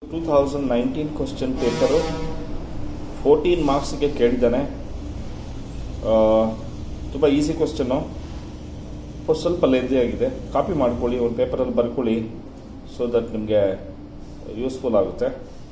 Two thousand nineteen question paper fourteen ಮಾರ್ಕ್ಸ್ಗೆ ಕೇಳಿದ್ದಾನೆ ತುಂಬ ಈಸಿ ಕ್ವಶನ್ನು ಸ್ವಲ್ಪ ಲೆಂದಿ ಆಗಿದೆ ಕಾಪಿ ಮಾಡ್ಕೊಳ್ಳಿ ಒಂದು ಪೇಪರಲ್ಲಿ ಬರ್ಕೊಳ್ಳಿ ಸೊ ದಟ್ ನಿಮಗೆ ಯೂಸ್ಫುಲ್ ಆಗುತ್ತೆ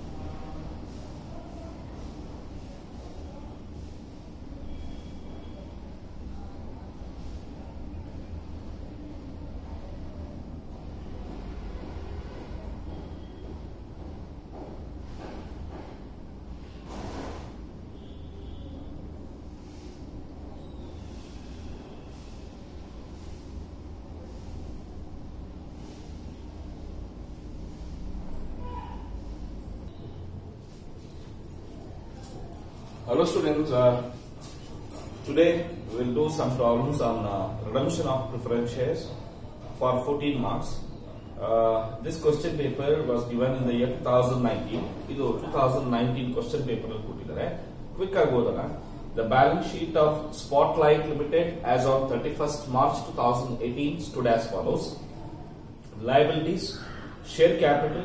Hello students, uh, today we will do some problems on uh, redemption of preference shares for 14 marks. Uh, this question paper was given in the year 2019. ಇದು 2019 question paper ಅಲ್ಲಿ ಕೊಟ್ಟಿದ್ದಾರೆ quick ಆಗಿ ಓದೋಣ The balance sheet of Spotlight Limited as on 31st March 2018 stood as follows. Liabilities share capital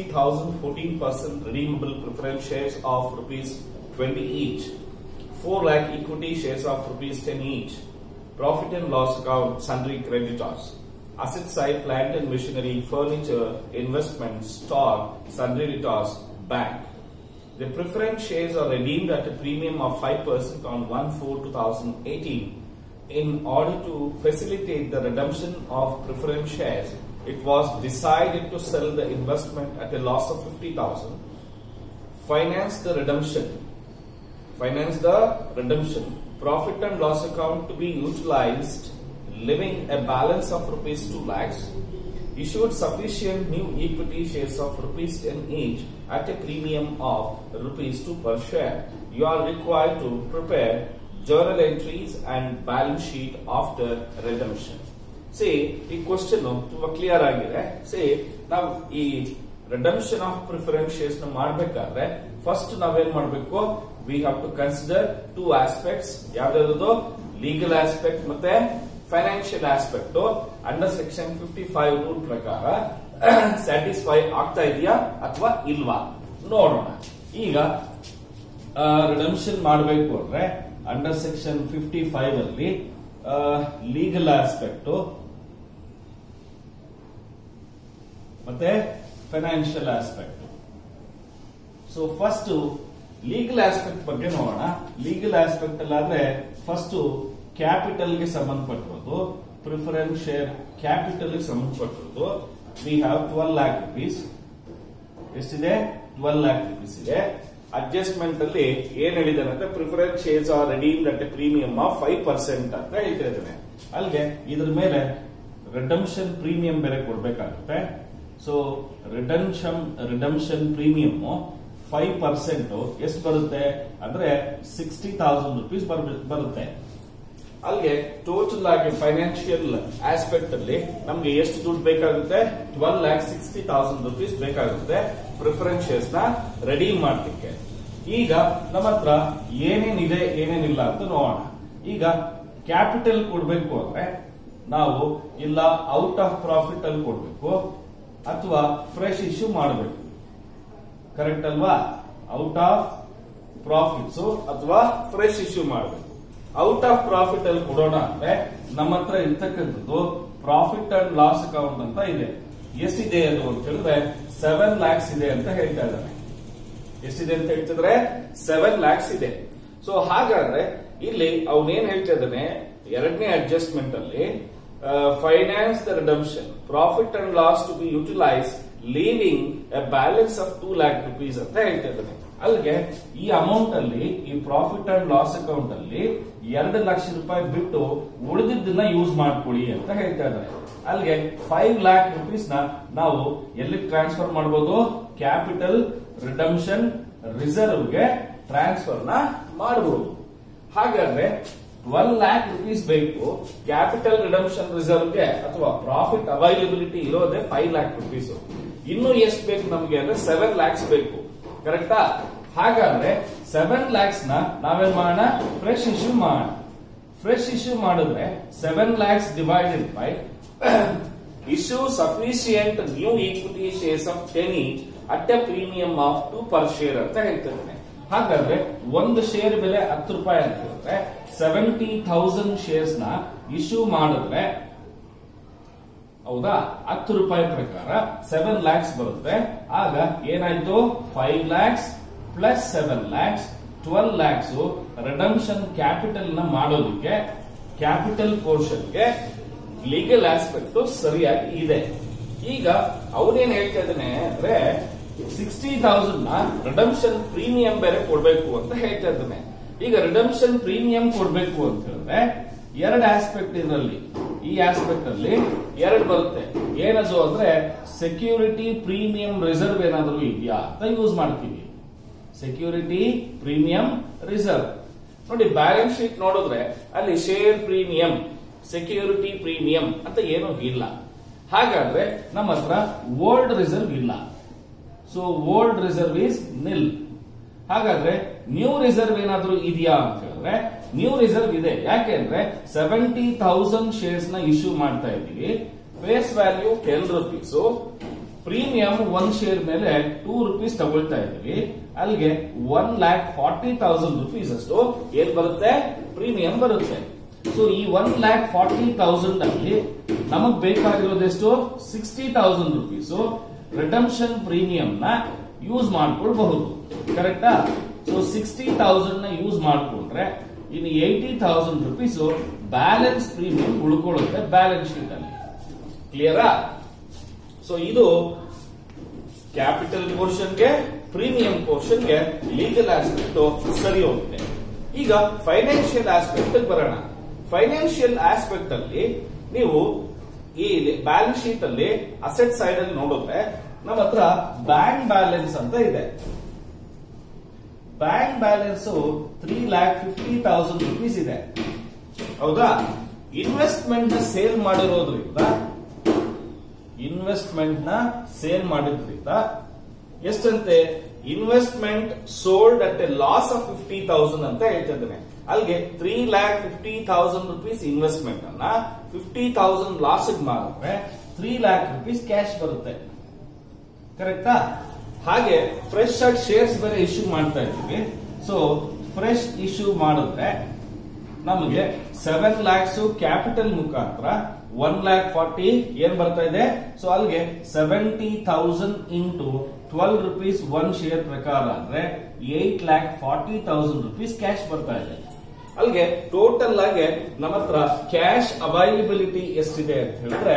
60,014% redeemable preference shares of rupees 20 each. 4 lakh equity shares of rupees 10 each. Profit and loss account sundry creditors. Asset side plant and machinery, furniture, investments, stock, sundry debtors, bank. The preference shares are redeemed at a premium of 5% on 1-4-2018. In order to facilitate the redemption of preference shares, it was decided to sell the investment at a loss of 50,000. Finance the redemption finance the redemption profit and loss account to be utilized leaving a balance of rupees 2 lakhs issued sufficient new equity shares of rupees 10 each at a premium of rupees 2 per share you are required to prepare journal entries and balance sheet after redemption see ಈ question ತುಂಬಾ clear ಆಗಿದೆ see ನಾವು ಈ redemption of preference shares ನ ಮಾಡಬೇಕಾದ್ರೆ first ನಾವೇನ್ ಮಾಡಬೇಕು we have to consider two aspects ಯಾವ್ದಾದ್ರು ಲೀಗಲ್ ಆಸ್ಪೆಕ್ಟ್ ಮತ್ತೆ financial aspect under section fifty five rule ಪ್ರಕಾರ ಸ್ಯಾಟಿಸ್ಫೈ ಆಗ್ತಾ ಇದೆಯಾ ಅಥವಾ ಇಲ್ವಾ ನೋಡೋಣ ಈಗ ರಿಡಮ್ಷನ್ ಮಾಡಬೇಕು ಅಂದ್ರೆ ಅಂಡರ್ ಸೆಕ್ಷನ್ ಫಿಫ್ಟಿ ಫೈವ್ ಅಲ್ಲಿ ಲೀಗಲ್ ಆಸ್ಪೆಕ್ಟ್ ಮತ್ತೆ financial aspect so first legal aspect ಬಗ್ಗೆ ನೋಡೋಣ ಲೀಗಲ್ ಆಸ್ಪೆಕ್ಟ್ ಅಲ್ಲಾದ್ರೆ ಫಸ್ಟ್ ಕ್ಯಾಪಿಟಲ್ ಗೆ ಸಂಬಂಧಪಟ್ಟಿರೋದು ಪ್ರಿಫರೆನ್ಸ್ ಶೇರ್ ಕ್ಯಾಪಿಟಲ್ ಗೆ ಸಂಬಂಧಪಟ್ಟಿರೋದು we have twelve lakh rupees ಎಷ್ಟಿದೆ ಟ್ವೆಲ್ ಲ್ಯಾಕ್ ರುಪೀಸ್ ಇದೆ ಅಡ್ಜಸ್ಟ್ಮೆಂಟ್ ಅಲ್ಲಿ ಏನ್ ಹೇಳಿದಾರೆ ಅಂದ್ರೆ preference shares are redeemed at a premium of five percent ಅಂತ ಹೇಳ್ತಾ ಇದ್ದಾನೆ ಅಲ್ಲಿಗೆ ಇದ್ರ ಮೇಲೆ ರಿಡಮ್ಷನ್ ಪ್ರೀಮಿಯಂ ಬೇರೆ ಕೊಡ್ಬೇಕಾಗುತ್ತೆ so redemption redemption premium five percent ಎಷ್ಟು ಬರುತ್ತೆ ಅಂದ್ರೆ ಸಿಕ್ಸ್ಟಿ ತೌಸಂಡ್ ರುಪೀಸ್ ಬರುತ್ತೆ ಅಲ್ಲಿಗೆ ಟೋಟಲ್ ಆಗಿ ಫೈನಾನ್ಷಿಯಲ್ ಆಸ್ಪೆಕ್ಟ್ ಅಲ್ಲಿ ನಮ್ಗೆ ಎಷ್ಟು ದುಡ್ಡು ಬೇಕಾಗುತ್ತೆ twelve lakh sixty thousand rupees ಬೇಕಾಗುತ್ತೆ ಪ್ರಿಫರೆನ್ಸ್ ಶೇರ್ಸ್ ನ ರೆಡಿ ಮಾಡ್ಲಿಕ್ಕೆ ಈಗ ನಮ್ಮ ಹತ್ರ ಏನೇನಿದೆ ಏನೇನಿಲ್ಲ ಅಂತ ನೋಡೋಣ ಈಗ ಕ್ಯಾಪಿಟಲ್ ಕೊಡ್ಬೇಕು ಅಂದ್ರೆ ನಾವು ಇಲ್ಲ ಔಟ್ ಆಫ್ ಪ್ರಾಫಿಟ್ ಅಲ್ಲಿ ಕೊಡ್ಬೇಕು ಅಥವಾ ಫ್ರೆಶ್ ಇಶ್ಯೂ ಮಾಡಬೇಕು ಕರೆಕ್ಟ್ ಅಲ್ವಾ ಔಟ್ ಆಫ್ ಪ್ರಾಫಿಟ್ಸ್ ಅಥವಾ ಫ್ರೆಶ್ ಇಶ್ಯೂ ಮಾಡಬೇಕು ಔಟ್ ಆಫ್ ಪ್ರಾಫಿಟ್ ಅಲ್ಲಿ ಕೊಡೋಣ ಅಂದ್ರೆ ನಮ್ಮ ಹತ್ರ ಇರ್ತಕ್ಕಂಥದ್ದು ಪ್ರಾಫಿಟ್ ಅಂಡ್ ಲಾಸ್ ಅಕೌಂಟ್ ಅಂತ ಇದೆ ಎಷ್ಟಿದೆ ಅದು ಅಂತ ಹೇಳಿದ್ರೆ ಸೆವೆನ್ ಲ್ಯಾಕ್ಸ್ ಇದೆ ಅಂತ ಹೇಳ್ತಾ ಇದ್ದಾನೆ ಎಷ್ಟಿದೆ ಅಂತ ಹೇಳ್ತಿದ್ರೆ ಸೆವೆನ್ ಲ್ಯಾಕ್ಸ್ ಇದೆ ಸೊ ಹಾಗಾದ್ರೆ ಇಲ್ಲಿ ಅವನೇನ್ ಹೇಳ್ತಾ ಇದ್ದಾನೆ ಎರಡನೇ ಅಡ್ಜಸ್ಟ್ಮೆಂಟ್ ಅಲ್ಲಿ finance the redemption profit and loss to be utilise leaving a balance of two lakh rupees ಅಂತ ಹೇಳ್ತಾ ಇದ್ದಾನೆ ಅಲ್ಲಿಗೆ ಈ ಅಮೌಂಟ್ ಅಲ್ಲಿ ಈ ಪ್ರಾಫಿಟ್ ಅಂಡ್ ಲಾಸ್ ಅಕೌಂಟ್ ಅಲ್ಲಿ ಎರಡು ಲಕ್ಷ ರೂಪಾಯಿ ಬಿಟ್ಟು ಉಳಿದಿದ್ದನ್ನ ಯೂಸ್ ಮಾಡ್ಕೊಳ್ಳಿ ಅಂತ ಹೇಳ್ತಾ ಇದ್ದಾರೆ ಅಲ್ಲಿಗೆ ಫೈವ್ ಲ್ಯಾಕ್ ರುಪೀಸ್ ನ ನಾವು ಎಲ್ಲಿ ಟ್ರಾನ್ಸ್ಫರ್ ಮಾಡಬಹುದು ಕ್ಯಾಪಿಟಲ್ ರಿಡಮ್ಷನ್ ರಿಸರ್ವ್ ಗೆ ಟ್ರಾನ್ಸ್ಫರ್ ನ ಮಾಡಬಹುದು ಹಾಗಾದ್ರೆ ಟ್ವೆಲ್ ಲ್ಯಾಕ್ ರುಪೀಸ್ ಬೇಕು ಕ್ಯಾಪಿಟಲ್ ರಿಡಮ್ಷನ್ ರಿಸರ್ವ್ ಗೆ ಅಥವಾ ಪ್ರಾಫಿಟ್ ಅವೈಲಬಿಲಿಟಿ ಇರೋದೇ ಫೈವ್ ಲ್ಯಾಕ್ ರುಪೀಸ್ ಇನ್ನು ಎಷ್ಟು ಬೇಕು ನಮಗೆ ಅಂದ್ರೆ ಸೆವೆನ್ ಲ್ಯಾಕ್ಸ್ ಬೇಕು ಕರೆಕ್ಟಾ ಹಾಗಾದ್ರೆ ಸೆವೆನ್ ಲ್ಯಾಕ್ಸ್ ನ ನಾವೇನ್ ಮಾಡೋಣ ಫ್ರೆಶ್ ಇಶ್ಯೂ ಮಾಡೋಣ ಫ್ರೆಶ್ ಇಶ್ಯೂ ಮಾಡಿದ್ರೆ seven lakhs divided by issue sufficient new equity shares of 10 each at a premium of two per share ಅಂತ ಹೇಳ್ತಿದ್ದೇನೆ ಹಾಗಾದ್ರೆ ಒಂದು ಶೇರ್ ಬೆಲೆ ಹತ್ತು ರೂಪಾಯಿ ಅಂತ ಹೇಳಿದ್ರೆ ಸೆವೆಂಟಿ ಥೌಸಂಡ್ ಶೇರ್ಸ್ ನ ಇಶ್ಯೂ ಮಾಡಿದ್ರೆ ಹೌದಾ ಹತ್ತು ರೂಪಾಯಿ ಪ್ರಕಾರ ಸೆವೆನ್ ಲ್ಯಾಕ್ಸ್ ಬರುತ್ತೆ ಆಗ ಏನಾಯ್ತು five lakhs plus seven lakhs twelve lakhs redemption capital ನ ಮಾಡೋದಕ್ಕೆ ಕ್ಯಾಪಿಟಲ್ ಪೋರ್ಷನ್ಗೆ ಲೀಗಲ್ ಆಸ್ಪೆಕ್ಟ್ ಸರಿಯಾಗಿ ಇದೆ ಈಗ ಅವನೇನ್ ಹೇಳ್ತಾ ಇದ್ದಾನೆ ಅಂದ್ರೆ ಸಿಕ್ಸ್ಟಿ ತೌಸಂಡ್ ನ ರಿಡಮ್ಷನ್ ಪ್ರೀಮಿಯಂ ಬೇರೆ ಕೊಡ್ಬೇಕು ಅಂತ ಹೇಳ್ತಾ ಇದ್ದಾನೆ ಈಗ ರಿಡಮ್ಷನ್ ಪ್ರೀಮಿಯಂ ಕೊಡ್ಬೇಕು ಅಂತ ಹೇಳಿದ್ರೆ ಎರಡು ಆಸ್ಪೆಕ್ಟ್ ಇದರಲ್ಲಿ ಈ ಆಸ್ಪೆಕ್ಟ್ ಅಲ್ಲಿ ಎರಡು ಬರುತ್ತೆ ಏನದು ಅಂದ್ರೆ ಸೆಕ್ಯೂರಿಟಿ ಪ್ರೀಮಿಯಂ ರಿಸರ್ವ್ ಏನಾದರೂ ಇದೆಯಾ ಅಂತ ಯೂಸ್ ಮಾಡ್ತೀವಿ ಸೆಕ್ಯೂರಿಟಿ ಪ್ರೀಮಿಯಂ ರಿಸರ್ವ್ ನೋಡಿ ಬ್ಯಾಲೆನ್ಸ್ ಶೀಟ್ ನೋಡಿದ್ರೆ ಅಲ್ಲಿ ಶೇರ್ ಪ್ರೀಮಿಯಂ ಸೆಕ್ಯೂರಿಟಿ ಪ್ರೀಮಿಯಂ ಅಂತ ಏನೂ ಇಲ್ಲ ಹಾಗಾದ್ರೆ ನಮ್ಮ ಹತ್ರ ಓಲ್ಡ್ ರಿಸರ್ವ್ ಇಲ್ಲ so old reserve is nil ಹಾಗಾದ್ರೆ ನ್ಯೂ ರಿಸರ್ವ್ ಏನಾದ್ರೂ ಇದೆಯಾ ಅಂತ ಹೇಳಿದ್ರೆ ನ್ಯೂ ರಿಸರ್ವ್ ಇದೆ ಯಾಕೆಂದ್ರೆ ಸೆವೆಂಟಿ ಥೌಸಂಡ್ ಶೇರ್ಸ್ ನ ಇಶ್ಯೂ ಮಾಡ್ತಾ ಇದ್ದೀವಿ face value ten rupees premium one share ಮೇಲೆ ಟೂ ರುಪೀಸ್ ತಗೊಳ್ತಾ ಇದೀವಿ ಅಲ್ಲಿಗೆ one lakh forty thousand rupees ಅಷ್ಟು ಏನ್ ಬರುತ್ತೆ ಪ್ರೀಮಿಯಂ ಬರುತ್ತೆ ಸೊ ಈ ಒನ್ ಲ್ಯಾಕ್ ಫಾರ್ಟಿ ತೌಸಂಡ್ ಅಲ್ಲಿ ನಮಗ್ ಬೇಕಾಗಿರೋದೆಷ್ಟು sixty thousand rupees redemption premium ನ ಯೂಸ್ ಮಾಡ್ಕೊಳ್ಬಹುದು ಕರೆಕ್ಟಾ ಸೊ ಸಿಕ್ಸ್ಟಿ ತೌಸಂಡ್ ನ ಯೂಸ್ ಮಾಡ್ಕೊಂಡ್ರೆ ಇನ್ನು eighty thousand rupees balance premium ಉಳ್ಕೊಳ್ಳುತ್ತೆ ಬ್ಯಾಲೆನ್ಸ್ ಶೀಟ್ ಅಲ್ಲಿ ಕ್ಲಿಯರಾ ಸೊ ಇದು ಕ್ಯಾಪಿಟಲ್ ಪೋರ್ಷನ್ಗೆ ಪ್ರೀಮಿಯಂ ಪೋರ್ಷನ್ಗೆ ಲೀಗಲ್ ಆಸ್ಪೆಕ್ಟ್ ಸರಿ ಹೋಗುತ್ತೆ ಈಗ ಫೈನಾನ್ಷಿಯಲ್ ಆಸ್ಪೆಕ್ಟ್ ಬರೋಣ ಫೈನಾನ್ಷಿಯಲ್ ಆಸ್ಪೆಕ್ಟ್ ಅಲ್ಲಿ ನೀವು ಈ ಬ್ಯಾಲೆನ್ಸ್ ಶೀಟ್ ಅಲ್ಲಿ ಅಸೆಟ್ ಸೈಡ್ ಅಲ್ಲಿ ನೋಡಿದ್ರೆ ನಮ್ಮ ಹತ್ರ ಬ್ಯಾಂಕ್ ಬ್ಯಾಲೆನ್ಸ್ ಅಂತ ಇದೆ bank balance three lakh fifty thousand rupees ಇದೆ ಹೌದಾ ಇನ್ವೆಸ್ಟ್ಮೆಂಟ್ ನ ಸೇಲ್ ಮಾಡಿರೋದ್ರಿಂದ ಇನ್ವೆಸ್ಟ್ಮೆಂಟ್ ನ ಸೇಲ್ ಮಾಡಿದ್ರಿಂದ ಎಷ್ಟಂತೆ investment sold at a loss of fifty thousand ಅಂತ ಹೇಳ್ತಾ ಇದ್ದೇನೆ ಅಲ್ಲಿಗೆ three lakh fifty thousand rupees investment ಅನ್ನ ಫಿಫ್ಟಿ ತೌಸಂಡ್ ಲಾಸ್ ಮಾಡಿದ್ರೆ ತ್ರೀ ಲ್ಯಾಕ್ ರುಪೀಸ್ ಕ್ಯಾಶ್ ಬರುತ್ತೆ ಕರೆಕ್ಟಾ ಹಾಗೆ ಫ್ರೆಶ್ ಆಗಿ ಶೇರ್ಸ್ ಬೇರೆ ಇಶ್ಯೂ ಮಾಡ್ತಾ ಇದ್ದೀವಿ ಸೊ ಫ್ರೆಶ್ ಇಶ್ಯೂ ಮಾಡಿದ್ರೆ ನಮಗೆ ಸೆವೆನ್ ಲ್ಯಾಕ್ಸ್ ಕ್ಯಾಪಿಟಲ್ ಮುಖಾಂತರ ಒನ್ ಲ್ಯಾಕ್ ಫಾರ್ಟಿ ಏನ್ ಬರ್ತಾ ಇದೆ ಸೊ ಅಲ್ಲಿಗೆ seventy thousand into twelve rupees one share ಪ್ರಕಾರ ಅಂದ್ರೆ eight lakh forty thousand rupees cash ಬರ್ತಾ ಇದೆ ಅಲ್ಲಿಗೆ ಟೋಟಲ್ ಆಗಿ ನಮ್ಮ ಹತ್ರ ಕ್ಯಾಶ್ ಅವೈಲಬಿಲಿಟಿ ಎಷ್ಟಿದೆ ಅಂತ ಹೇಳಿದ್ರೆ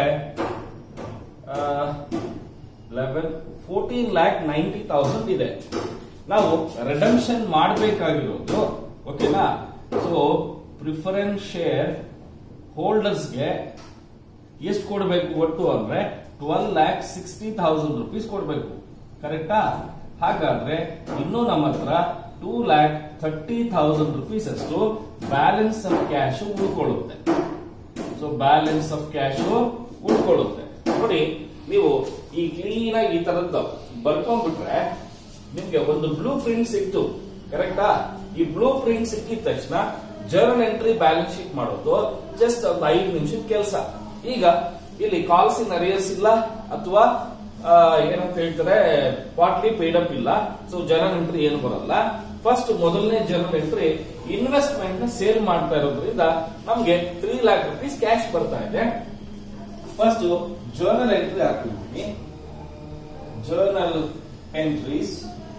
eleven fourteen lakh ninety thousand ಇದೆ ನಾವು ರಿಡಮ್ಷನ್ ಮಾಡಬೇಕಾಗಿರೋದು ಓಕೆನಾ ಸೊ ಪ್ರಿಫರೆನ್ಸ್ ಶೇರ್ ಹೋಲ್ಡರ್ಸ್ಗೆ ಎಷ್ಟು ಕೊಡಬೇಕು ಒಟ್ಟು ಅಂದ್ರೆ twelve lakh sixty thousand rupees ಕೊಡಬೇಕು ಕರೆಕ್ಟಾ ಹಾಗಾದ್ರೆ ಇನ್ನೂ ನಮ್ಮ ಹತ್ರ two lakh thirty thousand rupees ಅಷ್ಟು ಬ್ಯಾಲೆನ್ಸ್ ಆಫ್ ಕ್ಯಾಶ್ ಉಳ್ಕೊಳ್ಳುತ್ತೆ ಸೊ ಬ್ಯಾಲೆನ್ಸ್ ಆಫ್ ಕ್ಯಾಶ್ ಉಳ್ಕೊಳ್ಳುತ್ತೆ ನೋಡಿ ನೀವು ಈ ಕ್ಲೀನ್ ಆಗಿ ಈ ತರದ್ದು ಬರ್ಕೊಂಡ್ಬಿಟ್ರೆ ನಿಮ್ಗೆ ಒಂದು ಬ್ಲೂ ಪ್ರಿಂಟ್ ಸಿಕ್ತು ಕರೆಕ್ಟಾ ಈ ಬ್ಲೂ ಪ್ರಿಂಟ್ ಸಿಕ್ಕಿದ ತಕ್ಷಣ ಜರ್ನಲ್ ಎಂಟ್ರಿ ಬ್ಯಾಲೆನ್ಸ್ ಶೀಟ್ ಮಾಡೋದು ಜಸ್ಟ್ ಒಂದು ಐದು ನಿಮಿಷದ ಕೆಲಸ ಈಗ ಇಲ್ಲಿ ಕಾಲ್ಸ್ ಇನ್ ಅರಿಯರ್ಸ್ ಇಲ್ಲ ಅಥವಾ ಏನಂತ ಹೇಳ್ತಾರೆ ಪಾರ್ಟ್ಲಿ ಪೇಡ್ ಅಪ್ ಇಲ್ಲ ಸೊ ಜರ್ನಲ್ ಎಂಟ್ರಿ ಏನು ಬರಲ್ಲ ಫಸ್ಟ್ ಮೊದಲನೇ ಜರ್ನಲ್ ಎಂಟ್ರಿ ಇನ್ವೆಸ್ಟ್ಮೆಂಟ್ ನ ಸೇಲ್ ಮಾಡ್ತಾ ಇರೋದ್ರಿಂದ ನಮ್ಗೆ ತ್ರೀ ಲ್ಯಾಕ್ ರುಪೀಸ್ ಕ್ಯಾಶ್ ಬರ್ತಾ ಇದೆ ಫಸ್ಟ್ ಜರ್ನಲ್ ಎಂಟ್ರಿ ಹಾಕಿದ್ದೀನಿ ಜರ್ನಲ್ ಎಂಟ್ರೀಸ್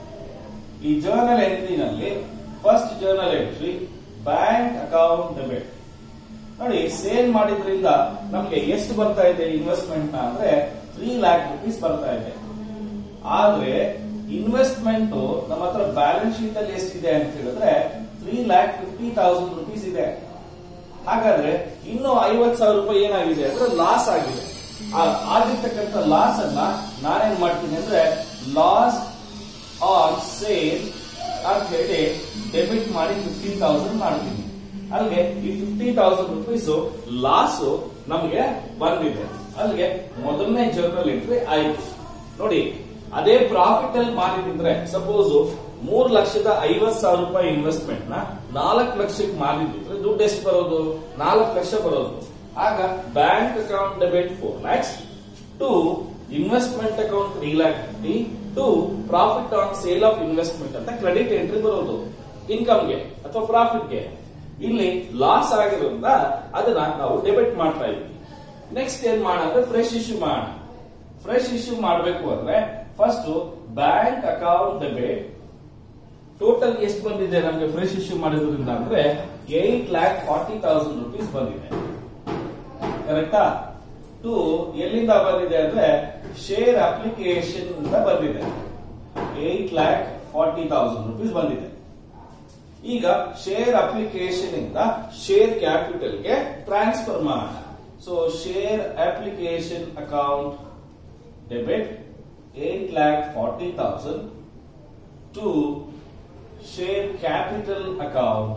ಈ ಜರ್ನಲ್ ಎಂಟ್ರಿನಲ್ಲಿ first journal entry bank account debit ನೋಡಿ ಸೇಲ್ ಮಾಡಿದ್ರಿಂದ ನಮ್ಗೆ ಎಷ್ಟು ಬರ್ತಾ ಇದೆ ಇನ್ವೆಸ್ಟ್ಮೆಂಟ್ ನ ಅಂದ್ರೆ ತ್ರೀ ಲ್ಯಾಕ್ ರುಪೀಸ್ ಬರ್ತಾ ಇದೆ ಆದ್ರೆ ಇನ್ವೆಸ್ಟ್ಮೆಂಟ್ ನಮ್ಮ ಹತ್ರ ಬ್ಯಾಲೆನ್ಸ್ ಶೀಟ್ ಅಲ್ಲಿ ಎಷ್ಟಿದೆ ಅಂತ ಹೇಳಿದ್ರೆ three lakh fifty thousand rupees ಇದೆ ಹಾಗಾದ್ರೆ ಇನ್ನು ಐವತ್ ಸಾವಿರ ರೂಪಾಯಿ ಏನಾಗಿದೆ ಅಂದ್ರೆ ಲಾಸ್ ಆಗಿದೆ ಆ ಆಗಿರ್ತಕ್ಕಂಥ ಲಾಸ್ ಅನ್ನ ನಾನೇನ್ ಮಾಡ್ತೀನಿ ಅಂದ್ರೆ ಲಾಸ್ ಆನ್ ಸೇಲ್ ಅಂತ ಹೇಳಿ ಡೆಬಿಟ್ ಮಾಡಿ ಫಿಫ್ಟೀನ್ ತೌಸಂಡ್ ಮಾಡ್ತೀನಿ ಅಲ್ಲಿಗೆ ಈ ಫಿಫ್ಟಿ ತೌಸಂಡ್ ರುಪೀಸ್ ಲಾಸ್ ನಮಗೆ ಬಂದಿದೆ ಅಲ್ಲಿಗೆ ಮೊದಲನೇ ಜರ್ನಲ್ ಎಂಟ್ರಿ ಆಯ್ತು ನೋಡಿ ಅದೇ ಪ್ರಾಫಿಟ್ ಅಲ್ಲಿ ಮಾರಿದ್ರೆ ಸಪೋಸ್ ಮೂರ್ ಲಕ್ಷದ ಐವತ್ ಸಾವಿರ ರೂಪಾಯಿ ಇನ್ವೆಸ್ಟ್ಮೆಂಟ್ ನ ನಾಲ್ಕು ಲಕ್ಷಕ್ಕೆ ಮಾರಿದ್ರೆ ದುಡ್ಡು ಎಷ್ಟು ಬರೋದು ನಾಲ್ಕು ಲಕ್ಷ ಬರೋದು ಆಗ bank account debit four lakhs to investment account three lakh fifty to profit on sale of investment ಅಂತ ಕ್ರೆಡಿಟ್ ಎಂಟ್ರಿ ಬರೋದು ಇನ್ಕಮ್ಗೆ ಅಥವಾ ಪ್ರಾಫಿಟ್ಗೆ ಇಲ್ಲಿ ಲಾಸ್ ಆಗಿರೋದ್ರಿಂದ ಅದನ್ನ ನಾವು ಡೆಬಿಟ್ ಮಾಡ್ತಾ ಇದ್ವಿ ನೆಕ್ಸ್ಟ್ ಏನ್ ಮಾಡೋಣ ಫ್ರೆಶ್ ಇಶ್ಯೂ ಮಾಡೋಣ ಫ್ರೆಶ್ ಇಶ್ಯೂ ಮಾಡಬೇಕು ಅಂದ್ರೆ first bank account debit total ಎಷ್ಟು ಬಂದಿದೆ ನಮಗೆ ಫ್ರೆಶ್ ಇಶ್ಯೂ ಮಾಡಿದ್ರಿಂದ ಅಂದ್ರೆ eight lakh forty thousand rupees ಬಂದಿದೆ ಕರೆಕ್ಟಾ ಟು ಎಲ್ಲಿಂದ ಬಂದಿದೆ ಅಂದ್ರೆ ಶೇರ್ ಅಪ್ಲಿಕೇಶನ್ ಇಂದ ಬಂದಿದೆ eight lakh forty thousand rupees ಬಂದಿದೆ ಈಗ ಶೇರ್ ಅಪ್ಲಿಕೇಶನ್ ಇಂದ ಶೇರ್ ಕ್ಯಾಪಿಟಲ್ ಗೆ ಟ್ರಾನ್ಸ್ಫರ್ ಮಾಡೋಣ so share application account debit eight lakh forty thousand to share capital account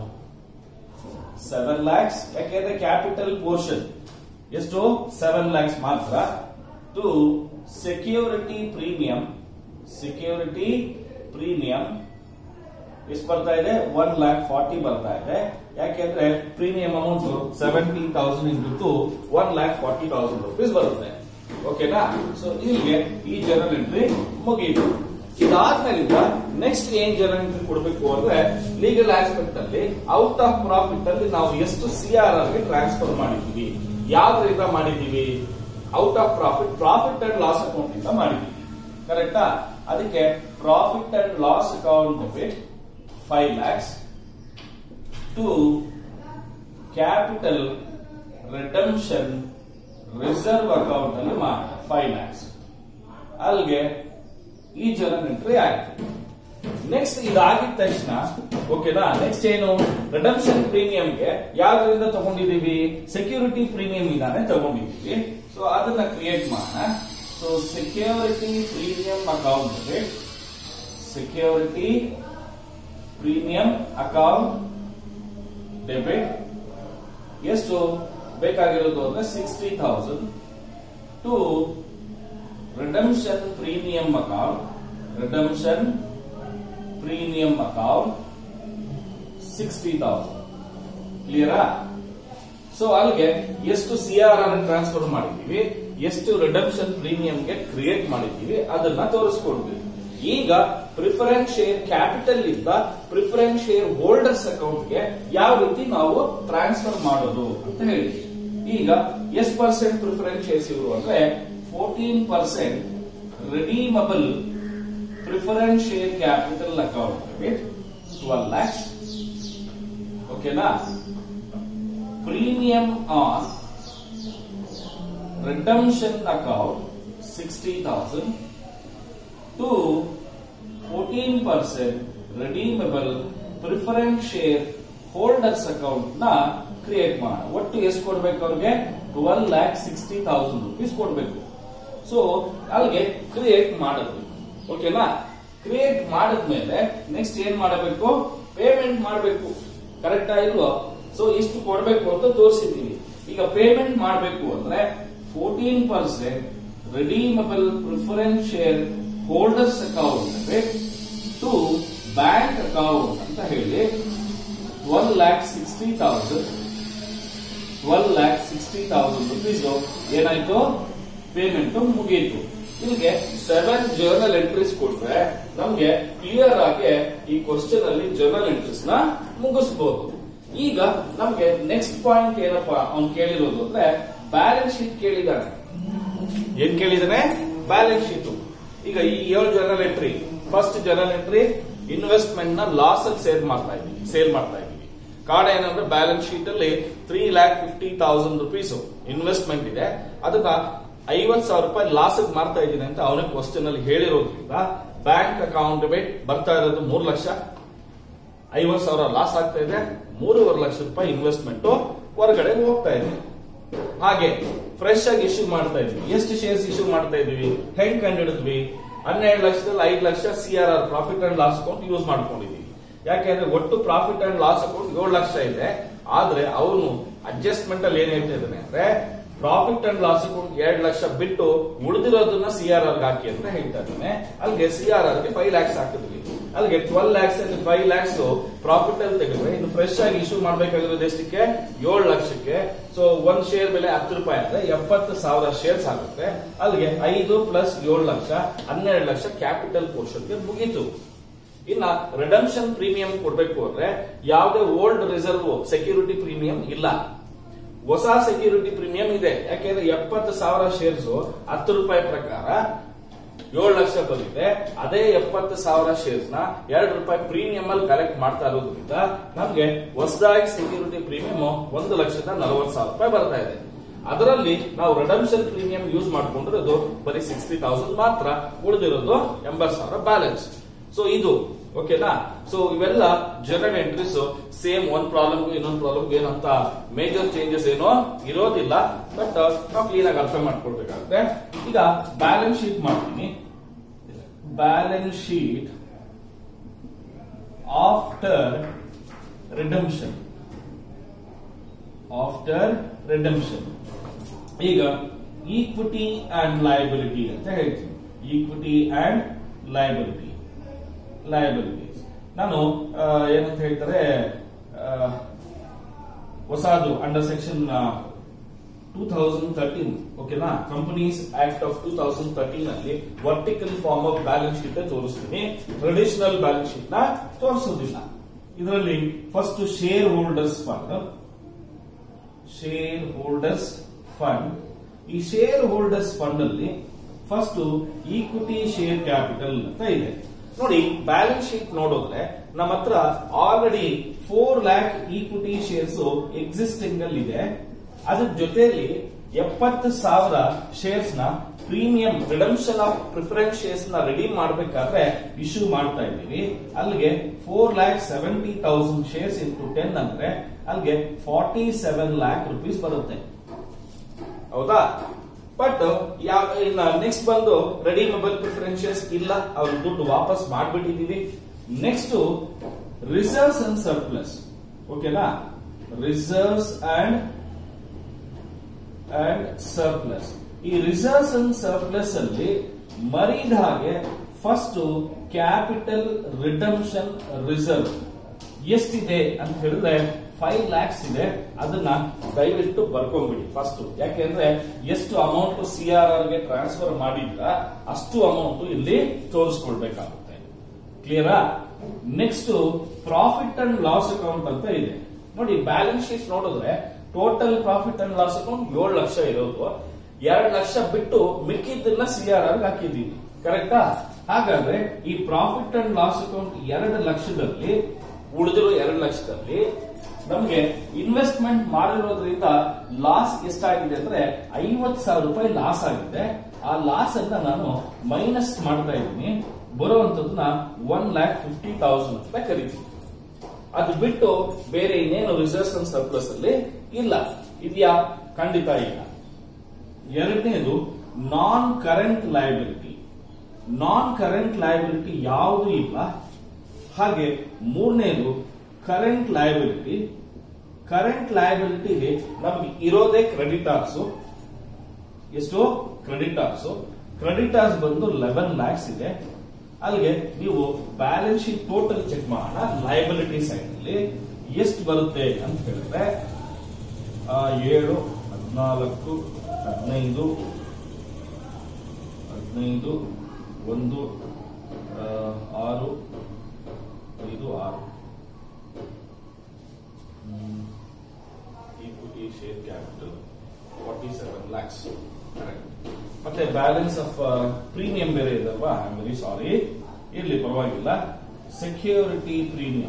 seven lakhs ಯಾಕೆಂದ್ರೆ ಕ್ಯಾಪಿಟಲ್ ಪೋರ್ಷನ್ ಎಷ್ಟು ಸೆವೆನ್ ಲ್ಯಾಕ್ಸ್ ಮಾತ್ರ to security premium security premium ಎಷ್ಟು ಬರ್ತಾ ಇದೆ ಒನ್ ಲ್ಯಾಕ್ ಫಾರ್ಟಿ ಬರ್ತಾ ಇದೆ ಯಾಕೆಂದ್ರೆ premium amount seventy thousand into one lakh forty thousand rupees ಬರುತ್ತೆ ಓಕೆನಾ ಸೊ ಇಲ್ಲಿಗೆ ಈ ಜನರಲ್ ಎಂಟ್ರಿ ಮುಗಿಯಿತು ಇದಾದ್ಮೇಲಿಂದ ನೆಕ್ಸ್ಟ್ ಏನ್ ಜನರಲ್ ಎಂಟ್ರಿ ಕೊಡಬೇಕು ಅಂದ್ರೆ ಲೀಗಲ್ ಆಸ್ಪೆಕ್ಟ್ ಅಲ್ಲಿ ಔಟ್ ಆಫ್ ಪ್ರಾಫಿಟ್ ಅಲ್ಲಿ ನಾವು ಎಷ್ಟು ಸಿ ಆರ್ ಆರ್ ಗೆ ಟ್ರಾನ್ಸ್ಫರ್ ಮಾಡಿದೀವಿ ಯಾವ್ದ್ರಿಂದ ಮಾಡಿದೀವಿ out of profit profit and loss account ಇಂದ ಮಾಡಿದೀವಿ ಕರೆಕ್ಟಾ ಅದಕ್ಕೆ profit and loss account debit five lakhs to capital redemption reserve account ಅಲ್ಲಿ ಮಾಡಿ ಫೈವ್ ಲ್ಯಾಕ್ಸ್ ಅಲ್ಲಿಗೆ ಈ ಜನರಲ್ ಎಂಟ್ರಿ ಆಯ್ತು ನೆಕ್ಸ್ಟ್ ಇದಾಗಿದ ತಕ್ಷಣ ಓಕೆನಾ ನೆಕ್ಸ್ಟ್ ಏನು ರಿಡಮ್ಷನ್ ಪ್ರೀಮಿಯಂಗೆ ಯಾವ್ದ್ರಿಂದ ತಗೊಂಡಿದೀವಿ ಸೆಕ್ಯೂರಿಟಿ ಪ್ರೀಮಿಯಂ ಇಂದಾನೆ ತಗೊಂಡಿದೀವಿ ಸೊ ಅದನ್ನ ಕ್ರಿಯೇಟ್ ಮಾಡೋಣ so security premium account security premium account debit ಎಷ್ಟು ಬೇಕಾಗಿರೋದು ಅಂದ್ರೆ sixty thousand to redemption premium account redemption premium account sixty thousand ಕ್ಲಿಯರಾ ಸೊ ಅಲ್ಲಿಗೆ ಎಷ್ಟು ಸಿ ಆರ್ ಆರ್ ಟ್ರಾನ್ಸ್ಫರ್ ಮಾಡಿದೀವಿ ಎಷ್ಟು ರಿಡಮ್ಷನ್ ಪ್ರೀಮಿಯಂಗೆ ಕ್ರಿಯೇಟ್ ಮಾಡಿದೀವಿ ಅದನ್ನ ತೋರಿಸ್ಕೊಡ್ತೀವಿ ಈಗ ಪ್ರಿಫರೆನ್ಸ್ ಶೇರ್ ಕ್ಯಾಪಿಟಲ್ ಇಂದ ಪ್ರಿಫರೆನ್ಸ್ ಶೇರ್ ಹೋಲ್ಡರ್ಸ್ ಅಕೌಂಟ್ಗೆ ಯಾವ ರೀತಿ ನಾವು ಟ್ರಾನ್ಸ್ಫರ್ ಮಾಡೋದು ಅಂತ ಹೇಳಿ ಈಗ ಎಷ್ಟು ಪರ್ಸೆಂಟ್ ಪ್ರಿಫರೆನ್ಸ್ ಶೇರ್ಸ್ ಇವರು ಅಂದ್ರೆ fourteen percent redeemable preference share capital account debit twelve lakhs ಓಕೆನಾ premium on redemption account sixty thousand to fourteen percent redeemable preference share holders account ನ ಕ್ರಿಯೇಟ್ ಮಾಡೋಣ ಒಟ್ಟು ಎಷ್ಟು ಕೊಡ್ಬೇಕು ಅವ್ರಿಗೆ twelve lakh sixty thousand rupees ಕೊಡ್ಬೇಕು ಸೊ ಅಲ್ಲಿಗೆ ಕ್ರಿಯೇಟ್ ಮಾಡಿದ್ವಿ ಓಕೆನಾ ಕ್ರಿಯೇಟ್ ಮಾಡಿದ್ಮೇಲೆ ನೆಕ್ಸ್ಟ್ ಏನ್ ಮಾಡಬೇಕು ಪೇಮೆಂಟ್ ಮಾಡಬೇಕು ಕರೆಕ್ಟಾ ಇಲ್ವೋ ಸೊ ಇಷ್ಟು ಕೊಡ್ಬೇಕು ಅಂತ ತೋರಿಸಿದೀವಿ ಈಗ ಪೇಮೆಂಟ್ ಮಾಡಬೇಕು ಅಂದ್ರೆ fourteen percent redeemable preference share holders account to bank account ಅಂತ ಹೇಳಿ twelve lakh sixty thousand twelve lakh sixty thousand rupees ಏನಾಯ್ತು ಪೇಮೆಂಟ್ ಮುಗಿಯಿತು ಇಲ್ಲಿಗೆ ಸೆವೆನ್ ಜರ್ನಲ್ ಎಂಟ್ರೀಸ್ ಕೊಟ್ರೆ ನಮ್ಗೆ ಕ್ಲಿಯರ್ ಆಗಿ ಈ ಕ್ವಶನ್ ಅಲ್ಲಿ ಜರ್ನಲ್ ಎಂಟ್ರೀಸ್ ನ ಮುಗಿಸಬಹುದು ಈಗ ನಮ್ಗೆ ನೆಕ್ಸ್ಟ್ ಪಾಯಿಂಟ್ ಏನಪ್ಪಾ ಅವ್ನು ಕೇಳಿರೋದು ಅಂದ್ರೆ ಬ್ಯಾಲೆನ್ಸ್ ಶೀಟ್ ಕೇಳಿದಾನೆ ಏನ್ ಕೇಳಿದಾನೆ ಬ್ಯಾಲೆನ್ಸ್ ಶೀಟ್ ಈಗ ಈ ಏಳು journal entry first journal entry investment ನ ಲಾಸ್ ಅಲ್ಲಿ ಸೇಲ್ ಮಾಡ್ತಾ ಇದೀವಿ ಸೇಲ್ ಮಾಡ್ತಾ ಇದೀವಿ ಕಾರಣ ಏನಂದ್ರೆ ಬ್ಯಾಲೆನ್ಸ್ ಶೀಟ್ ಅಲ್ಲಿ three lakh fifty thousand rupees investment ಇದೆ ಅದನ್ನ ಐವತ್ ಸಾವಿರ ರೂಪಾಯಿ ಲಾಸ್ ಮಾರ್ತಾ ಇದ್ದೀನಿ ಅಂತ ಅವನಿಗೆ ಕ್ವಶನ್ ಅಲ್ಲಿ ಹೇಳಿರೋದ್ರಿಂದ ಬ್ಯಾಂಕ್ ಅಕೌಂಟ್ ಡೆಬಿಟ್ ಬರ್ತಾ ಇರೋದು ಮೂರು ಲಕ್ಷ ಐವತ್ ಸಾವಿರ ಲಾಸ್ ಆಗ್ತಾ ಇದೆ ಮೂರುವರೆ ಲಕ್ಷ ರೂಪಾಯಿ ಇನ್ವೆಸ್ಟ್ಮೆಂಟ್ ಹೊರಗಡೆ ಹೋಗ್ತಾ ಇದೆ ಹಾಗೆ ಫ್ರೆಶ್ ಆಗಿ ಇಶ್ಯೂ ಮಾಡ್ತಾ ಇದ್ವಿ ಎಷ್ಟು ಶೇರ್ಸ್ ಇಶ್ಯೂ ಮಾಡ್ತಾ ಇದೀವಿ ಹೆಂಗ್ ಕಂಡಿಡಿದ್ವಿ ಹನ್ನೆರಡು ಲಕ್ಷದಲ್ಲಿ ಐದು ಲಕ್ಷ C R R profit and loss account use ಮಾಡ್ಕೊಂಡಿದೀವಿ ಯಾಕೆಂದ್ರೆ ಒಟ್ಟು ಪ್ರಾಫಿಟ್ ಅಂಡ್ ಲಾಸ್ ಅಕೌಂಟ್ ಏಳು ಲಕ್ಷ ಇದೆ ಆದ್ರೆ ಅವನು ಅಡ್ಜಸ್ಟ್ಮೆಂಟ್ ಅಲ್ಲಿ ಏನ್ ಹೇಳ್ತಾ ಇದ್ದಾನೆ ಅಂದ್ರೆ ಪ್ರಾಫಿಟ್ ಅಂಡ್ ಲಾಸ್ ಅಕೌಂಟ್ ಎರಡು ಲಕ್ಷ ಬಿಟ್ಟು ಉಳಿದಿರೋದನ್ನ ಸಿ ಆರ್ ಆರ್ ಹಾಕಿ ಅಂತ ಹೇಳ್ತಾ ಇದ್ದಾನೆ ಅಲ್ಲಿಗೆ ಸಿ ಆರ್ ಆರ್ ಗೆ ಫೈವ್ ಲ್ಯಾಕ್ಸ್ ಹಾಕಿದ್ವಿ ಅಲ್ಲಿಗೆ ಟ್ವೆಲ್ ಲ್ಯಾಕ್ಸ್ ಅಲ್ಲಿ ಫೈವ್ ಲ್ಯಾಕ್ಸ್ ಪ್ರಾಫಿಟ್ ಅಲ್ಲಿ ತೆಗೆದ್ರೆ ಇನ್ನು ಫ್ರೆಶ್ ಆಗಿ ಇಶ್ಯೂ ಮಾಡ್ಬೇಕಾಗಿರೋದು ಎಷ್ಟಕ್ಕೆ ಏಳು ಲಕ್ಷಕ್ಕೆ ಸೊ ಒಂದ್ ಶೇರ್ ಬೆಲೆ ಹತ್ತು ರೂಪಾಯಿ ಅಂದ್ರೆ ಎಪ್ಪತ್ತು ಸಾವಿರ ಶೇರ್ಸ್ ಆಗುತ್ತೆ ಅಲ್ಲಿಗೆ ಐದು ಪ್ಲಸ್ ಏಳು ಲಕ್ಷ ಹನ್ನೆರಡು ಲಕ್ಷ ಕ್ಯಾಪಿಟಲ್ ಪೋರ್ಷನ್ಗೆ ಮುಗೀತು ಇನ್ನ ರಿಡಮ್ಷನ್ ಪ್ರೀಮಿಯಂ ಕೊಡ್ಬೇಕು ಅಂದ್ರೆ ಯಾವುದೇ ಓಲ್ಡ್ ರಿಸರ್ವ್ ಸೆಕ್ಯೂರಿಟಿ ಪ್ರೀಮಿಯಂ ಇಲ್ಲ ಹೊಸ ಸೆಕ್ಯೂರಿಟಿ ಪ್ರೀಮಿಯಂ ಇದೆ ಯಾಕೆಂದ್ರೆ ಎಪ್ಪತ್ತು ಸಾವಿರ ಶೇರ್ಸ್ ಹತ್ತು ರೂಪಾಯಿ ಪ್ರಕಾರ ಏಳು ಲಕ್ಷ ಬಂದಿದೆ ಅದೇ ಎಪ್ಪತ್ತು ಸಾವಿರ ಶೇರ್ಸ್ ನ ಎರಡು ರೂಪಾಯಿ ಪ್ರೀಮಿಯಂ ಅಲ್ಲಿ ಕಲೆಕ್ಟ್ ಮಾಡ್ತಾ ಇರೋದ್ರಿಂದ ನಮ್ಗೆ ಹೊಸದಾಗಿ ಸೆಕ್ಯೂರಿಟಿ ಪ್ರೀಮಿಯಂ ಒಂದು ಲಕ್ಷದ ನಲವತ್ತು ಸಾವಿರ ರೂಪಾಯಿ ಬರ್ತಾ ಇದೆ ಅದರಲ್ಲಿ ನಾವು ರಿಡಮ್ಷನ್ ಪ್ರೀಮಿಯಂ ಯೂಸ್ ಮಾಡ್ಕೊಂಡಿರೋದು ಬರೀ ಸಿಕ್ಸ್ಟಿ ತೌಸಂಡ್ ಮಾತ್ರ ಉಳಿದಿರೋದು ಎಂಬತ್ತು ಸಾವಿರ ಬ್ಯಾಲೆನ್ಸ್ ಸೊ ಇದು ಓಕೆನಾ ಸೊ ಇವೆಲ್ಲ ಜನರಲ್ ಎಂಟ್ರೀಸ್ ಸೇಮ್ ಒಂದ್ ಪ್ರಾಬ್ಲಮ್ ಇನ್ನೊಂದು ಪ್ರಾಬ್ಲಮ್ ಏನಂತ ಮೇಜರ್ ಚೇಂಜಸ್ ಏನೋ ಇರೋದಿಲ್ಲ ಬಟ್ ನಾವು ಕ್ಲೀನ್ ಆಗಿ ಅರ್ಥ ಮಾಡ್ಕೊಳ್ಬೇಕಾಗುತ್ತೆ ಈಗ ಬ್ಯಾಲೆನ್ಸ್ ಶೀಟ್ ಮಾಡ್ತೀನಿ balance sheet after redemption after redemption ಈಗ ಈಕ್ವಿಟಿ ಅಂಡ್ ಲಯಬಿಲಿಟಿ ಅಂತ ಹೇಳ್ತೀನಿ ಈಕ್ವಿಟಿ ಅಂಡ್ ಲಯಬಿಲಿಟಿ ಲಯಬಿಲಿಟೀಸ್ ನಾನು ಆ, ಏನಂತ ಹೇಳ್ತಾರೆ ಆ, ಹೊಸದು under section two thousand thirteen ಓಕೆನಾ companies act of two thousand thirteen ಅಲ್ಲಿ vertical form of balance sheet ತೋರಿಸ್ತೀನಿ ಟ್ರೆಡಿಷನಲ್ ಬ್ಯಾಲೆನ್ಸ್ ಶೀಟ್ ನ ತೋರಿಸೋದಿಲ್ಲ ಇದರಲ್ಲಿ first share holders fund share holders fund ಈ ಶೇರ್ ಹೋಲ್ಡರ್ಸ್ ಫಂಡ್ ಅಲ್ಲಿ ಫಸ್ಟ್ ಈಕ್ವಿಟಿ ಶೇರ್ ಕ್ಯಾಪಿಟಲ್ ಅಂತ ಇದೆ ನೋಡಿ ಬ್ಯಾಲೆನ್ಸ್ ಶೀಟ್ ನೋಡಿದ್ರೆ ನಮ್ಮ ಹತ್ರ already four lakh equity shares existing ಅಲ್ಲಿ ಇದೆ ಅದ್ರ ಜೊತೆಯಲ್ಲಿ ಎಪ್ಪತ್ತು ಸಾವಿರ ಶೇರ್ಸ್ ನ premium redemption of preference shares ನ ರೆಡಿ ಮಾಡಬೇಕಾದ್ರೆ ಇಶ್ಯೂ ಮಾಡ್ತಾ ಇದ್ದೀವಿ ಅಲ್ಲಿಗೆ four lakh seventy thousand shares into ten ಅಂದ್ರೆ ಅಲ್ಲಿಗೆ ಫಾರ್ಟಿ ಸೆವೆನ್ ಲ್ಯಾಕ್ ರುಪೀಸ್ ಬರುತ್ತೆ ಹೌದಾ ಬಟ್ ಯಾವ ಇನ್ನ ನೆಕ್ಸ್ಟ್ ಬಂದು ರೆಡಿ ಮೊಬೈಲ್ ಪ್ರಿಫರೆನ್ಷಿಯಸ್ ಇಲ್ಲ ಅವ್ರ ದುಡ್ಡು ವಾಪಸ್ ಮಾಡ್ಬಿಟ್ಟಿದೀವಿ ನೆಕ್ಸ್ಟ್ ರಿಸರ್ವ್ಸ್ ಅಂಡ್ ಸರ್ಪ್ಲಸ್ ಓಕೆನಾ ರಿಸರ್ವ್ಸ್ ಅಂಡ್ ಅಂಡ್ ಸರ್ಪ್ಲಸ್ ಈ ರಿಸರ್ವ್ಸ್ ಅಂಡ್ ಸರ್ಪ್ಲಸ್ ಅಲ್ಲಿ ಮರಿದ ಹಾಗೆ ಫಸ್ಟ್ ಕ್ಯಾಪಿಟಲ್ ರಿಡಮ್ಷನ್ ರಿಸರ್ವ್ ಎಷ್ಟಿದೆ ಅಂತ ಹೇಳಿದ್ರೆ ಫೈವ್ ಲ್ಯಾಕ್ಸ್ ಇದೆ ಅದನ್ನ ದಯವಿಟ್ಟು ಬರ್ಕೊಂಡ್ಬಿಡಿ ಫಸ್ಟ್ ಯಾಕೆಂದ್ರೆ ಎಷ್ಟು ಅಮೌಂಟ್ ಸಿ ಆರ್ ಆರ್ ಗೆ ಟ್ರಾನ್ಸ್ಫರ್ ಮಾಡಿದ್ರ ಅಷ್ಟು ಅಮೌಂಟ್ ಇಲ್ಲಿ ತೋರಿಸ್ಕೊಳ್ಬೇಕಾಗುತ್ತೆ ಕ್ಲಿಯರಾ next profit and loss account ಅಂತ ಇದೆ ನೋಡಿ ಬ್ಯಾಲೆನ್ಸ್ ಶೀಟ್ ನೋಡಿದ್ರೆ total profit and loss account ಏಳು ಲಕ್ಷ ಇರೋದು ಎರಡು ಲಕ್ಷ ಬಿಟ್ಟು ಮಿಕ್ಕಿದ್ದನ್ನ ಸಿ ಆರ್ ಆರ್ ಹಾಕಿದೀವಿ ಕರೆಕ್ಟಾ ಹಾಗಾದ್ರೆ ಈ ಪ್ರಾಫಿಟ್ ಅಂಡ್ ಲಾಸ್ ಅಕೌಂಟ್ ಎರಡು ಲಕ್ಷದಲ್ಲಿ ಉಳಿದಿರೋ ಎರಡು ಲಕ್ಷದಲ್ಲಿ ನಮ್ಗೆ ಇನ್ವೆಸ್ಟ್ಮೆಂಟ್ ಮಾಡಿರೋದ್ರಿಂದ ಲಾಸ್ ಎಷ್ಟಾಗಿದೆ ಅಂದ್ರೆ ಐವತ್ ಸಾವಿರ ರೂಪಾಯಿ ಲಾಸ್ ಆಗಿದೆ ಆ ಲಾಸ್ ಅನ್ನ ನಾನು ಮೈನಸ್ ಮಾಡ್ತಾ ಇದ್ದೀನಿ ಬರುವಂತದನ್ನ ಒನ್ ಲ್ಯಾಕ್ ಫಿಫ್ಟಿ ತೌಸಂಡ್ ಅಂತ ಕರಿತೀನಿ ಅದು ಬಿಟ್ಟು ಬೇರೆ ಇನ್ನೇನು ರಿಸರ್ವ್ಸ್ ಅಂಡ್ ಸರ್ಪ್ಲಸ್ ಅಲ್ಲಿ ಇಲ್ಲ ಇದೆಯಾ ಖಂಡಿತ ಇಲ್ಲ ಎರಡನೇದು non current liability non current liability ಯಾವುದು ಇಲ್ಲ ಹಾಗೆ ಮೂರನೇದು ಕರೆಂಟ್ ಲಯಬಿಲಿಟಿ ಕರೆಂಟ್ ಲಯಬಿಲಿಟಿಗೆ ನಮ್ಗೆ ಇರೋದೇ ಕ್ರೆಡಿಟಾರ್ಸ್ ಎಷ್ಟು ಕ್ರೆಡಿಟಾರ್ಸ್ ಕ್ರೆಡಿಟಾರ್ಸ್ ಬಂದು ಲೆವೆನ್ ಲ್ಯಾಕ್ಸ್ ಇದೆ ಅಲ್ಲಿಗೆ ನೀವು ಬ್ಯಾಲೆನ್ಸ್ ಶೀಟ್ ಟೋಟಲ್ ಚೆಕ್ ಮಾಡೋಣ ಲಯಬಿಲಿಟಿ ಸೈಡ್ ಅಲ್ಲಿ ಎಷ್ಟು ಬರುತ್ತೆ ಅಂತ ಹೇಳಿದ್ರೆ ಆ, ಏಳು ಹದಿನಾಲ್ಕು ಹದಿನೈದು ಹದಿನೈದು ಒಂದು ಆ, ಆರು ಐದು ಆರು equity share capital forty seven lakhs correct ಮತ್ತೆ ಬ್ಯಾಲೆನ್ಸ್ ಆಫ್ ಪ್ರೀಮಿಯಂ ಬೇರೆ ಇದಲ್ವಾ ಐ ವೆರಿ ಸಾರಿ ಇರ್ಲಿ ಪರವಾಗಿಲ್ಲ ಸೆಕ್ಯೂರಿಟಿ ಪ್ರೀಮಿಯಂ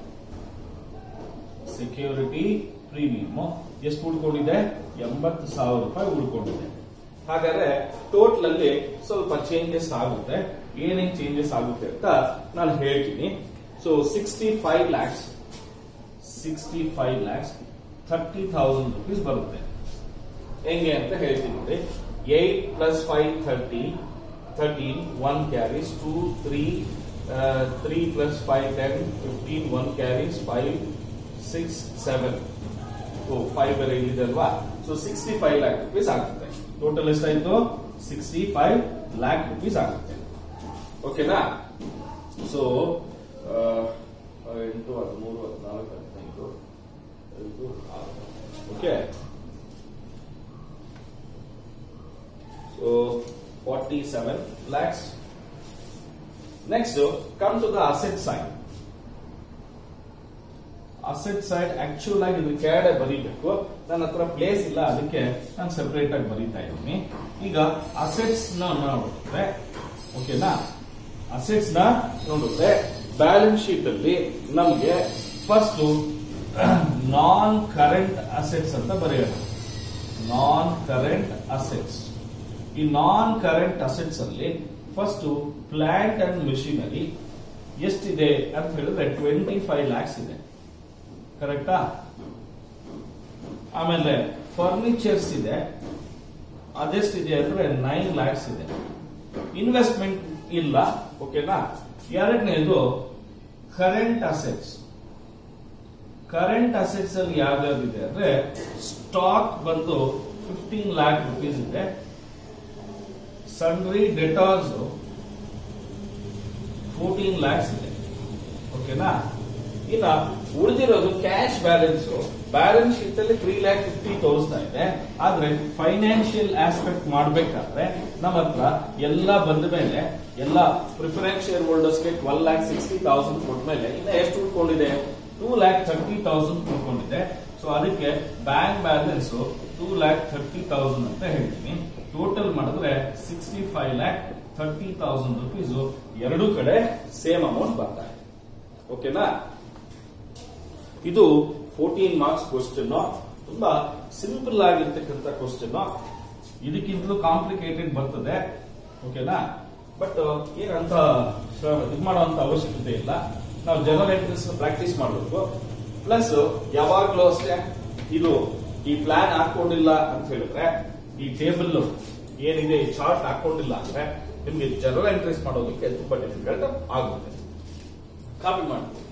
ಸೆಕ್ಯೂರಿಟಿ ಪ್ರೀಮಿಯಂ ಎಷ್ಟು ಉಳ್ಕೊಂಡಿದೆ ಎಂಬತ್ತು ಸಾವಿರ ರೂಪಾಯಿ ಉಳ್ಕೊಂಡಿದೆ ಹಾಗಾದ್ರೆ ಟೋಟಲ್ ಅಲ್ಲಿ ಸ್ವಲ್ಪ ಚೇಂಜಸ್ ಆಗುತ್ತೆ ಏನೇನ್ ಚೇಂಜಸ್ ಆಗುತ್ತೆ ಅಂತ ನಾನು ಹೇಳ್ತೀನಿ so sixty five lakhs sixty five lakhs thirty thousand rupees ಬರುತ್ತೆ ಹೆಂಗೆ ಅಂತ ಹೇಳ್ತೀನಿ ನೋಡಿ eight plus five thirty thirteen one carries two three three plus five ten fifteen one carries five six seven O five ಬೇರೆ ಇಲ್ಲಿದೆ ಅಲ್ವಾ so sixty five lakh rupees ಆಗುತ್ತೆ total ಎಷ್ಟಾಯ್ತು ಸಿಕ್ಸ್ಟಿ ಫೈವ್ ಲ್ಯಾಕ್ ರುಪೀಸ್ ಆಗುತ್ತೆ ಓಕೆನಾ so seven lakhs next come to the asset side asset side actual ಆಗಿ ಇದು ಕೆಳಗಡೆ ಬರೀಬೇಕು ನನ್ನ ಹತ್ರ ಪ್ಲೇಸ್ ಇಲ್ಲ ಅದಕ್ಕೆ ನಾನು ಸೆಪರೇಟ್ ಆಗಿ ಬರೀತಾ ಇದ್ದೀನಿ ಈಗ ಅಸೆಟ್ಸ್ ನ ನೋಡಿದ್ರೆ ಓಕೆನಾ ಅಸೆಟ್ಸ್ ನ ನೋಡಿದ್ರೆ ಬ್ಯಾಲೆನ್ಸ್ ಶೀಟ್ ಅಲ್ಲಿ ನಮಗೆ ಫಸ್ಟ್ ನಾನ್ ಕರೆಂಟ್ ಅಸೆಟ್ಸ್ ಅಂತ ಬರೆಯೋಣ ನಾನ್ ಕರೆಂಟ್ ಅಸೆಟ್ಸ್ ಈ ನಾನ್ ಕರೆಂಟ್ ಅಸೆಟ್ಸ್ ಅಲ್ಲಿ ಫಸ್ಟ್ ಪ್ಲಾಂಟ್ ಅಂಡ್ ಮೆಷಿನರಿ ಎಷ್ಟಿದೆ ಅಂತ ಹೇಳಿದ್ರೆ ಟ್ವೆಂಟಿ ಫೈವ್ ಲ್ಯಾಕ್ಸ್ ಇದೆ ಕರೆಕ್ಟಾ ಆಮೇಲೆ ಫರ್ನಿಚರ್ಸ್ ಇದೆ ಅದೆಷ್ಟಿದೆ ಅಂದ್ರೆ ನೈನ್ ಲ್ಯಾಕ್ಸ್ ಇದೆ ಇನ್ವೆಸ್ಟ್ಮೆಂಟ್ ಇಲ್ಲ ಓಕೆನಾ ಎರಡನೇದು ಕರೆಂಟ್ ಅಸೆಟ್ಸ್ ಕರೆಂಟ್ ಅಸೆಟ್ಸ್ ಅಲ್ಲಿ ಯಾವ್ಯಾವ್ದಿದೆ ಅಂದ್ರೆ ಸ್ಟಾಕ್ ಬಂದು ಫಿಫ್ಟೀನ್ ಲ್ಯಾಕ್ ರುಪೀಸ್ ಇದೆ ಸನ್ರಿ ಡೆಟಾರ್ಸ್ ಫೋರ್ಟೀನ್ ಲ್ಯಾಕ್ಸ್ ಇದೆ ಓಕೆನಾ ಇನ್ನ ಉಳಿದಿರೋದು ಕ್ಯಾಶ್ ಬ್ಯಾಲೆನ್ಸ್ ಬ್ಯಾಲೆನ್ಸ್ ಶೀಟ್ ಅಲ್ಲಿ ತ್ರೀ ಲ್ಯಾಕ್ ಫಿಫ್ಟಿ ತೋರಿಸ್ತಾ ಇದೆ ಆದ್ರೆ ಫೈನಾನ್ಷಿಯಲ್ ಆಸ್ಪೆಕ್ಟ್ ಮಾಡ್ಬೇಕಾದ್ರೆ ನಮ್ಮ ಹತ್ರ ಎಲ್ಲ ಬಂದ ಮೇಲೆ ಎಲ್ಲ ಪ್ರಿಫರೆನ್ಸ್ ಶೇರ್ ಹೋಲ್ಡರ್ಸ್ಗೆ ಟ್ವೆಲ್ ಲ್ಯಾಕ್ ಸಿಕ್ಸ್ಟಿ ತೌಸಂಡ್ ಕೊಟ್ಮೇಲೆ ಇನ್ನ ಎಷ್ಟು ಉಳ್ಕೊಂಡಿದೆ ಟೂ ಲ್ಯಾಕ್ ಥರ್ಟಿ ತೌಸಂಡ್ ಉಳ್ಕೊಂಡಿದೆ ಸೊ ಅದಕ್ಕೆ bank balance two lakh thirty thousand ಅಂತ ಹೇಳ್ತೀನಿ ಟೋಟಲ್ ಮಾಡಿದ್ರೆ sixty five lakh thirty thousand rupees ಎರಡೂ ಕಡೆ ಸೇಮ್ ಅಮೌಂಟ್ ಬರ್ತಾ ಇದೆ ಓಕೆನಾ ಇದು ಫೋರ್ಟೀನ್ ಮಾರ್ಕ್ಸ್ ಕ್ವಶನ್ ತುಂಬಾ ಸಿಂಪಲ್ ಆಗಿರ್ತಕ್ಕಂಥ ಕ್ವಶನ್ ಇದಕ್ಕಿಂತಲೂ ಕಾಂಪ್ಲಿಕೇಟೆಡ್ ಬರ್ತದೆ ಓಕೆನಾ ಬಟ್ ಏನಂತ ಇದು ಮಾಡುವಂತ ಅವಶ್ಯಕತೆ ಇಲ್ಲ ನಾವು ಜನರಲ್ ಎಂಟ್ರೀಸ್ ಪ್ರಾಕ್ಟೀಸ್ ಮಾಡಬೇಕು ಪ್ಲಸ್ ಯಾವಾಗ್ಲೂ ಅಷ್ಟೇ ಇದು ಈ ಪ್ಲಾನ್ ಹಾಕೊಂಡಿಲ್ಲ ಅಂತ ಹೇಳಿದ್ರೆ ಈ ಟೇಬಲ್ ಏನಿದೆ ಈ ಚಾರ್ಟ್ ಹಾಕೊಂಡಿಲ್ಲ ಅಂದ್ರೆ ನಿಮ್ಗೆ ಜನರಲ್ ಎಂಟ್ರೀಸ್ ಮಾಡೋದಕ್ಕೆ ತುಂಬಾ ಡಿಫಿಕಲ್ಟ್ ಆಗುತ್ತೆ ಕಾಪಿ ಮಾಡಿ